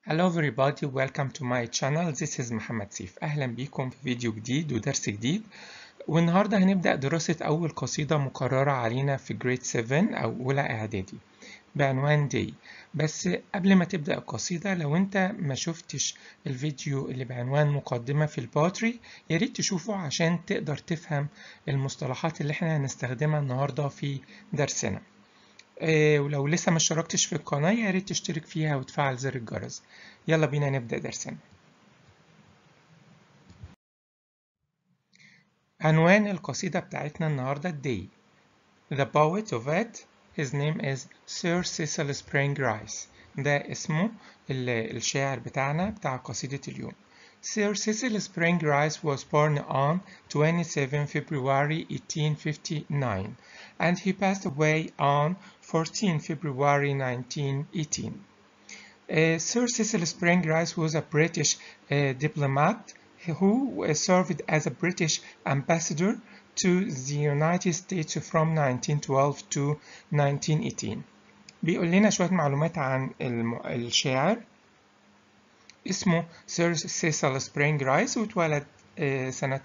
Hello everybody, welcome to my channel. This is محمد سيف. أهلا بيكم في فيديو جديد ودرس جديد. والنهاردة هنبدأ دراسة أول قصيدة مقررة علينا في جريد 7 أو أولى إعدادي بعنوان دي. بس قبل ما تبدأ القصيدة لو أنت ما شفتش الفيديو اللي بعنوان مقدمة في البوتري يا ريت تشوفه عشان تقدر تفهم المصطلحات اللي احنا هنستخدمها النهاردة في درسنا. آه، ولو لسه ما اشتركتش في القناة يا ريت تشترك فيها وتفعل زر الجرس يلا بينا نبدأ درسنا عنوان القصيدة بتاعتنا النهاردة Day The poet of it his name is Sir Cecil Spring Rice ده اسمه الشاعر بتاعنا بتاع قصيدة اليوم Sir Cecil Spring Rice was born on 27 February 1859 and he passed away on 14 February 1918. Uh, Sir Cecil Spring Rice was a British uh, diplomat who uh, served as a British ambassador to the United States from 1912 to 1918. بيقول لنا شوية معلومات عن الشاعر اسمه سير سيسل سبرينج رايس واتولد سنة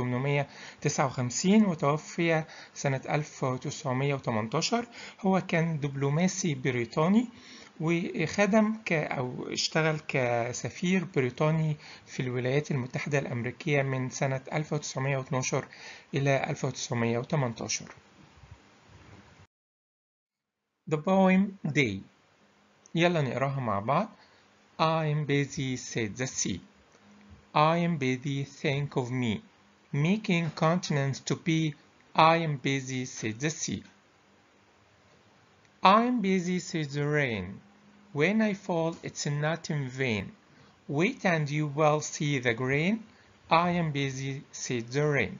1859 وتوفي سنة 1918 هو كان دبلوماسي بريطاني وخدم ك أو اشتغل كسفير بريطاني في الولايات المتحدة الأمريكية من سنة 1912 إلى 1918 The poem Day يلا نقراها مع بعض I am busy said the sea I am busy, think of me. Making continents to be, I am busy, said the sea. I am busy, said the rain. When I fall, it's not in vain. Wait and you will see the grain. I am busy, said the rain.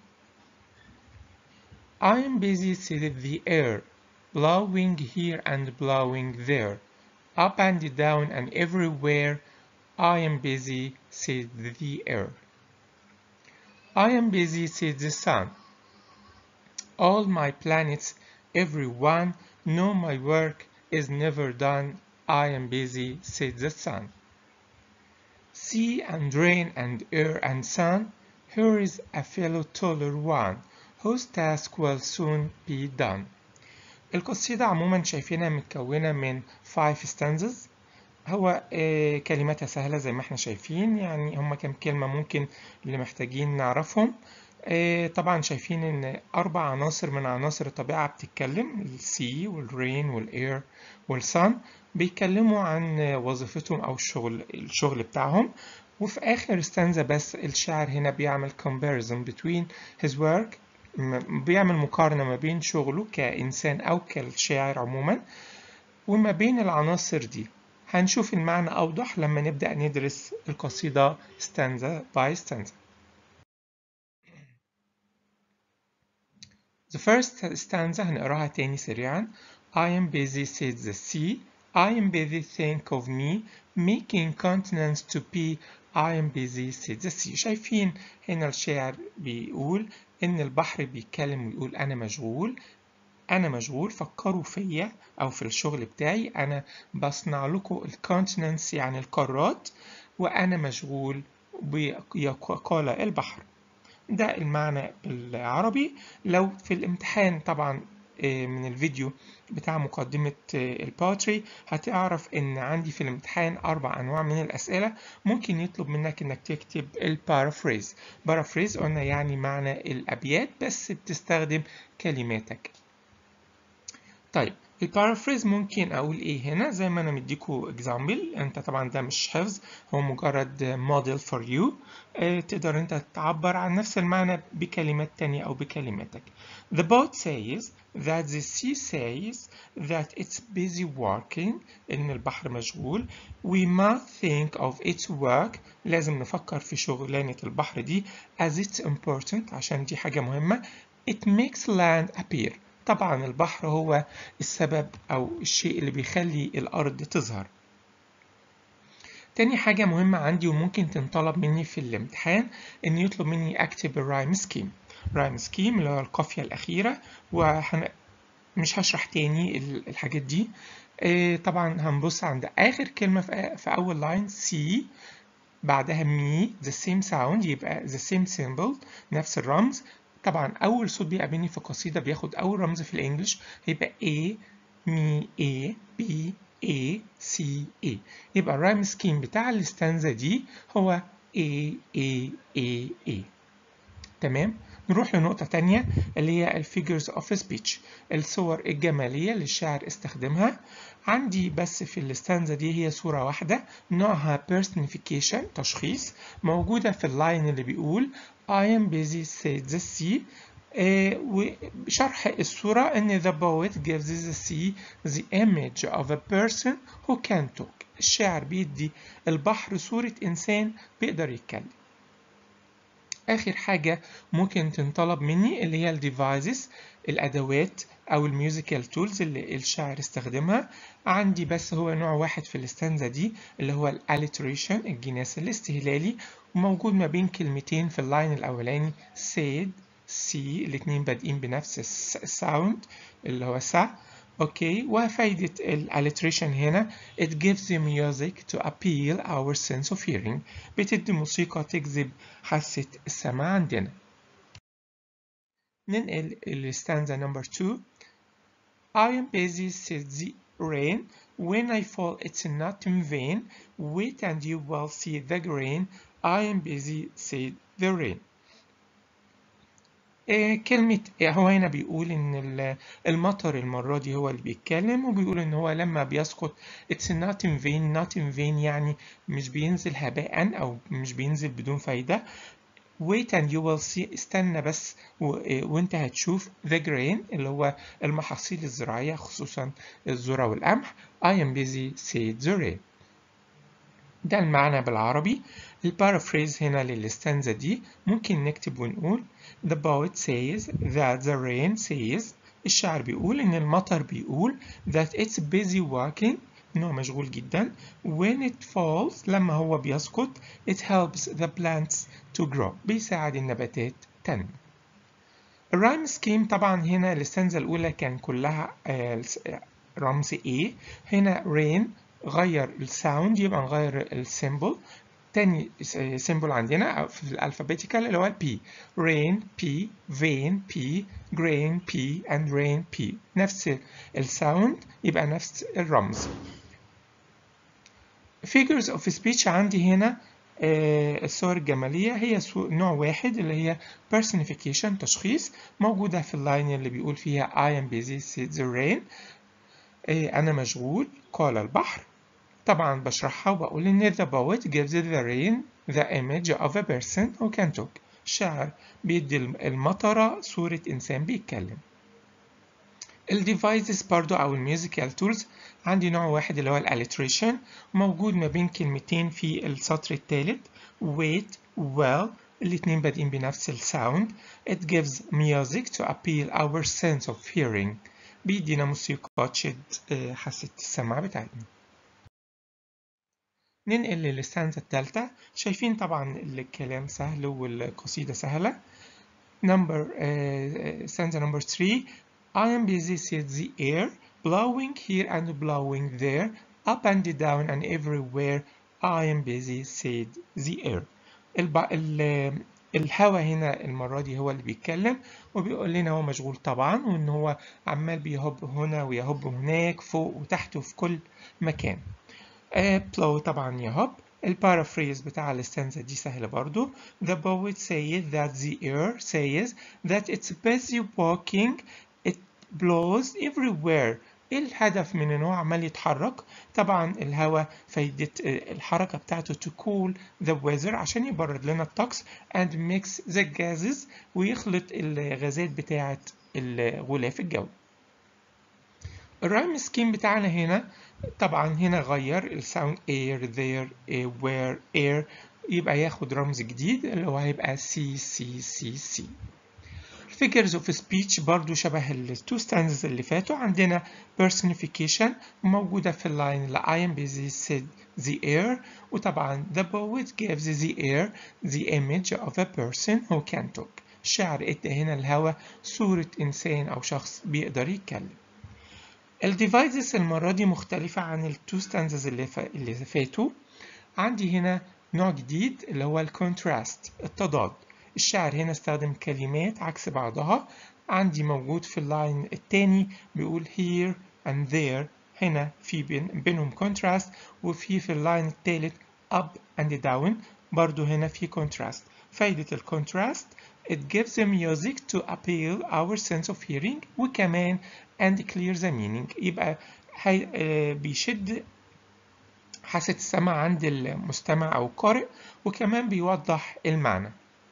I am busy, said the air, blowing here and blowing there, up and down and everywhere. I am busy, said the air. I am busy, said the sun. All my planets, every one, know my work is never done. I am busy, said the sun. Sea and rain and air and sun, here is a fellow taller one, whose task will soon be done. القصيدة عموما شايفينها متكونة من 5 stanzas هو كلماتها سهلة زي ما احنا شايفين يعني هما كام كلمة ممكن اللي محتاجين نعرفهم طبعا شايفين ان اربع عناصر من عناصر الطبيعة بتتكلم السي والرين والاير والسان بيتكلموا عن وظيفتهم او الشغل الشغل بتاعهم وفي اخر ستانزا بس الشاعر هنا بيعمل comparison between his work بيعمل مقارنة ما بين شغله كإنسان أو كالشاعر عموما وما بين العناصر دي هنشوف المعنى أوضح لما نبدأ ندرس القصيدة stanza by stanza. The first stanza هنقراها تاني سريعا. I am busy said the sea. I am busy think of me. Making continents to be. I am busy said the sea. شايفين هنا الشاعر بيقول إن البحر بيتكلم ويقول أنا مشغول أنا مشغول فكروا فيا أو في الشغل بتاعي أنا بصنع لكم الكونتيننتس يعني القارات وأنا مشغول بقال البحر ده المعنى بالعربي لو في الامتحان طبعا من الفيديو بتاع مقدمة البوتري هتعرف ان عندي في الامتحان اربع انواع من الاسئلة ممكن يطلب منك انك تكتب البارافريز بارافريز قلنا يعني معنى الابيات بس بتستخدم كلماتك طيب البارافريز ممكن اقول ايه هنا زي ما انا مديكوا اكزامبل انت طبعا ده مش حفظ هو مجرد موديل فور يو تقدر انت تعبر عن نفس المعنى بكلمات تانية او بكلماتك The boat says that the sea says that it's busy working ان البحر مشغول we must think of its work لازم نفكر في شغلانة البحر دي as it's important عشان دي حاجة مهمة it makes land appear طبعا البحر هو السبب أو الشيء اللي بيخلي الأرض تظهر تاني حاجة مهمة عندي وممكن تنطلب مني في الامتحان إن يطلب مني أكتب الرايم سكيم رايم سكيم اللي هو القافية الأخيرة وحن... مش هشرح تاني الحاجات دي إيه طبعا هنبص عند آخر كلمة في, في أول لاين سي بعدها مي the same sound يبقى the same symbol نفس الرمز طبعا أول صوت بيقابلني في القصيدة بياخد أول رمز في الإنجليش هيبقى A مي A B A C A يبقى الرايم سكيم بتاع الاستانزا دي هو A A A A تمام نروح لنقطة تانية اللي هي الفيجرز اوف سبيتش الصور الجمالية اللي الشاعر استخدمها عندي بس في الاستانزا دي هي صورة واحدة نوعها personification تشخيص موجودة في اللاين اللي بيقول I am busy said the sea آه وشرح الصورة إن the poet gives the sea the image of a person who can talk الشاعر بيدي البحر صورة إنسان بيقدر يتكلم آخر حاجة ممكن تنطلب مني اللي هي الديفايسز الأدوات أو الميوزيكال تولز اللي الشاعر استخدمها عندي بس هو نوع واحد في الاستانزا دي اللي هو الاليتريشن الجناس الاستهلالي وموجود ما بين كلمتين في اللاين الأولاني said سي الاتنين بادئين بنفس الساوند اللي هو سا اوكي وفايدة الاليتريشن هنا it gives the music to appeal our sense of hearing بتدي موسيقى تجذب حاسة السمع عندنا ننقل الستانزا نمبر 2 I am busy said the rain when I fall it's not in vain wait and you will see the grain I am busy said the rain كلمة هو هنا بيقول إن المطر المرة دي هو اللي بيتكلم وبيقول إن هو لما بيسقط it's not in vain not in vain يعني مش بينزل هباء أو مش بينزل بدون فايدة wait and you will see استنى بس وانت هتشوف the grain اللي هو المحاصيل الزراعية خصوصا الذرة والقمح I am busy said the rain ده المعنى بالعربي البارافريز هنا للاستنزة دي ممكن نكتب ونقول The poet says that the rain says الشاعر بيقول إن المطر بيقول that it's busy working إنه مشغول جدا when it falls لما هو بيسقط it helps the plants to grow بيساعد النباتات تنمو الرايم سكيم طبعا هنا الاستنزة الأولى كان كلها رمز A هنا rain غير الساوند يبقى نغير السيمبل تاني سيمبل عندنا في الالفابيتيكال اللي هو البي rain P vein P grain P and rain P نفس الساوند يبقى نفس الرمز figures of speech عندي هنا آه الصور الجمالية هي نوع واحد اللي هي personification تشخيص موجودة في اللاين اللي بيقول فيها I am busy said the rain آه أنا مشغول قال البحر طبعا بشرحها وبقول إن the poet gives the rain the image of a person who can talk الشاعر بيدي المطرة صورة إنسان بيتكلم الديفايسز برضو أو الميوزيكال تولز عندي نوع واحد اللي هو الاليتريشن موجود ما بين كلمتين في السطر الثالث wait well الاتنين بادئين بنفس الساوند it gives music to appeal our sense of hearing بيدينا موسيقى تشد حاسة السمع بتاعتنا ننقل للستانزا الثالثة شايفين طبعا الكلام سهل والقصيدة سهلة number uh, stanza number 3 I am busy said the air blowing here and blowing there up and down and everywhere I am busy said the air الب... ال... الهوا هنا المرة دي هو اللي بيتكلم وبيقول لنا هو مشغول طبعا وإن هو عمال بيهب هنا ويهب هناك فوق وتحت وفي كل مكان بلو طبعا يهب البارافريز بتاع الاستنزة دي سهل برضو The poet says that the air says that it's busy walking it blows everywhere ايه الهدف من ان هو عمال يتحرك طبعا الهواء فايدة الحركة بتاعته to cool the weather عشان يبرد لنا الطقس and mix the gases ويخلط الغازات بتاعة الغلاف الجوي الرايم سكيم بتاعنا هنا طبعا هنا غير الساوند air there air, where air يبقى ياخد رمز جديد اللي هو هيبقى C C C C figures of speech برضو شبه التو stanzas اللي فاتوا عندنا personification موجودة في اللاين اللي I am busy said the air وطبعا the poet gives the air the image of a person who can talk الشاعر ادى هنا الهوى صورة إنسان أو شخص بيقدر يتكلم الديفايسز المرة دي مختلفة عن التو ستانزز اللي, ف... اللي فاتوا عندي هنا نوع جديد اللي هو الكونتراست التضاد الشاعر هنا استخدم كلمات عكس بعضها عندي موجود في اللاين التاني بيقول here and there هنا في بين بينهم contrast وفي في اللاين التالت up and down برضو هنا في contrast فايدة الكونتراست it gives the music to appeal our sense of hearing وكمان and clear the meaning يبقى هي آه بيشد حاسة السمع عند المستمع أو القارئ وكمان بيوضح المعنى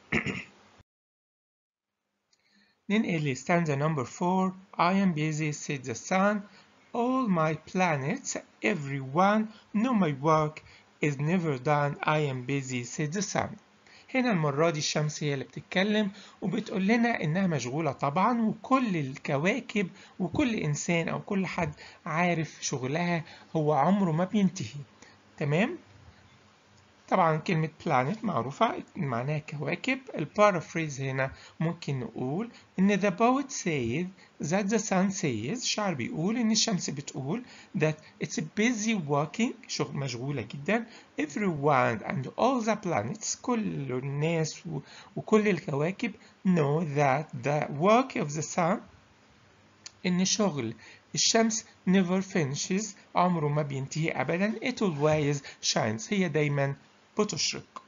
ننقل لستانزا number 4 I am busy said the sun all my planets everyone know my work is never done I am busy said the sun هنا المرة دي الشمس هي اللي بتتكلم وبتقول لنا إنها مشغولة طبعا وكل الكواكب وكل إنسان أو كل حد عارف شغلها هو عمره ما بينتهي تمام طبعا كلمة planet معروفة معناها كواكب البارافريز هنا ممكن نقول إن the poet said that the sun says الشاعر بيقول إن الشمس بتقول that it's busy working شغل مشغولة جدا everyone and all the planets كل الناس وكل الكواكب know that the work of the sun إن شغل الشمس never finishes عمره ما بينتهي أبدا it always shines هي دايما بتشرق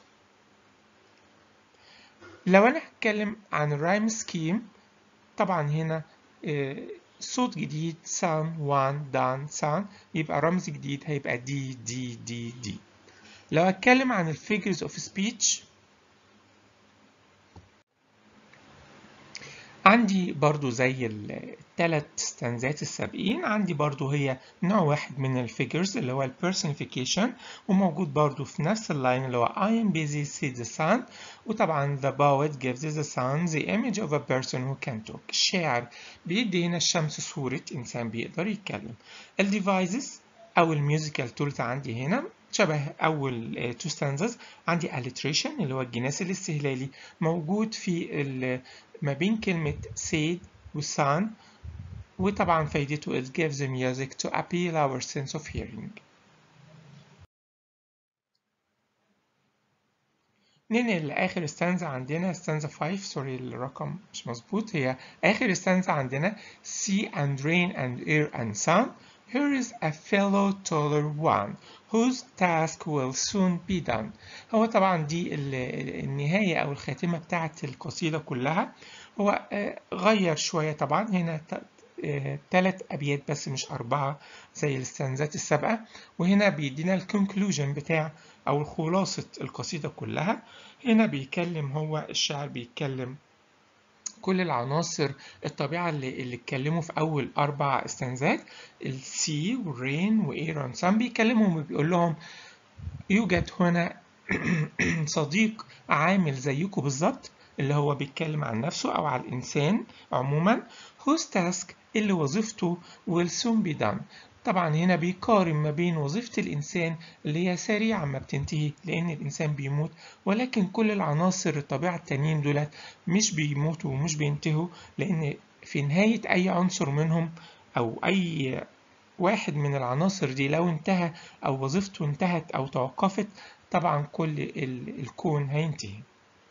لو أنا هتكلم عن الرايم سكيم طبعا هنا صوت جديد sun one done sun يبقى رمز جديد هيبقى دي دي دي دي لو هتكلم عن الفيجرز اوف سبيتش عندي برضو زي الثلاث ستانزات السابقين عندي برضو هي نوع واحد من الفيجرز اللي هو البيرسونيفيكيشن وموجود برضو في نفس اللاين اللي هو I am busy see the sun وطبعا the poet gives the sun the image of a person who can talk الشاعر بيدي هنا الشمس صورة إنسان بيقدر يتكلم الديفايسز أو الميوزيكال تولز عندي هنا شبه أول تو ستانزز عندي alliteration اللي هو الجناس الاستهلالي موجود في ما بين كلمة said و sun وطبعا فايدته it gives the music to appeal our sense of hearing ننقل لآخر ستانزا عندنا ستانزا 5 سوري الرقم مش مظبوط هي آخر ستانزا عندنا sea and rain and air and sun Here is a fellow taller one whose task will soon be done. هو طبعا دي النهاية أو الخاتمة بتاعة القصيدة كلها. هو غير شوية طبعا هنا ثلاث أبيات بس مش أربعة زي الستانزات السابقة وهنا بيدينا الكونكلوجن بتاع أو خلاصة القصيدة كلها هنا بيتكلم هو الشاعر بيتكلم كل العناصر الطبيعة اللي, اللي اتكلموا في أول أربع استنزات السي والرين وإيرون سام بيكلمهم وبيقول لهم يوجد هنا صديق عامل زيكم بالظبط اللي هو بيتكلم عن نفسه أو على الإنسان عموما whose task اللي وظيفته will soon be done طبعا هنا بيقارن ما بين وظيفة الإنسان اللي هي سريعا ما بتنتهي لأن الإنسان بيموت ولكن كل العناصر الطبيعة التانيين دولت مش بيموتوا ومش بينتهوا لأن في نهاية أي عنصر منهم أو أي واحد من العناصر دي لو انتهى أو وظيفته انتهت أو توقفت طبعا كل الكون هينتهي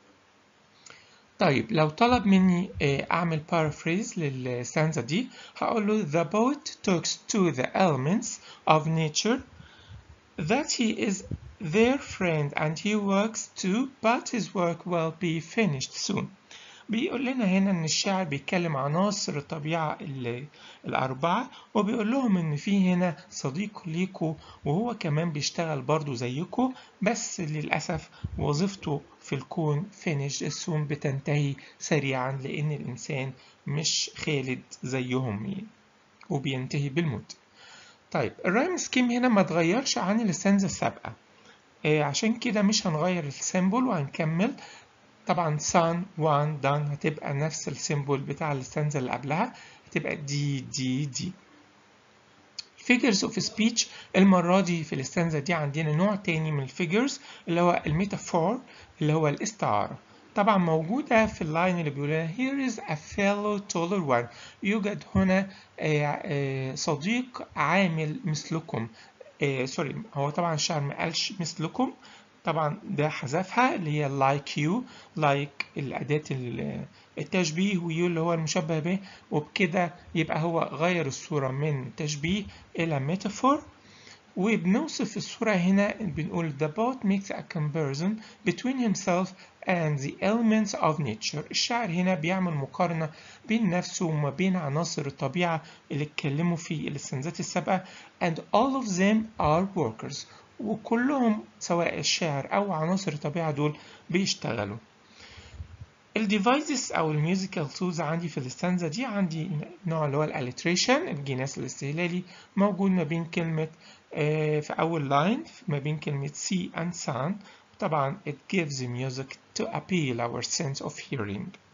طيب لو طلب مني أعمل paraphrase للستانزا دي هقول له The poet talks to the elements of nature that he is their friend and he works too but his work will be finished soon بيقول لنا هنا إن الشاعر بيتكلم عناصر الطبيعة الأربعة وبيقول لهم إن في هنا صديق ليكوا وهو كمان بيشتغل برضو زيكوا بس للأسف وظيفته في الكون فينيش السون بتنتهي سريعا لأن الإنسان مش خالد زيهم وبينتهي بالموت طيب الرايم سكيم هنا ما اتغيرش عن الستانزا السابقة آه عشان كده مش هنغير السيمبل وهنكمل طبعا sun one done هتبقى نفس السيمبل بتاع الستانزا اللي قبلها هتبقى دي دي دي figures of speech المرة دي في الستانزا دي عندنا نوع تاني من الفيجرز اللي هو الميتافور اللي هو الاستعارة طبعا موجودة في اللاين اللي بيقول here is a fellow taller one يوجد هنا صديق عامل مثلكم سوري هو طبعا الشاعر ما قالش مثلكم طبعا ده حذفها اللي هي like you like الأداة التشبيه ويو اللي هو المشبه به وبكده يبقى هو غير الصورة من تشبيه إلى ميتافور وبنوصف الصورة هنا بنقول the poet makes a comparison between himself and the elements of nature الشاعر هنا بيعمل مقارنة بين نفسه وما بين عناصر الطبيعة اللي اتكلموا في الاستنزات السابقة and all of them are workers وكلهم سواء الشاعر أو عناصر الطبيعة دول بيشتغلوا الديفايسز او الميوزيكال تولز عندي في الاستانزا دي عندي نوع اللي هو الاليتريشن الجناس الاستهلالي موجود ما بين كلمة في أول لاين ما بين كلمة see and sound طبعا it gives the music to appeal our sense of hearing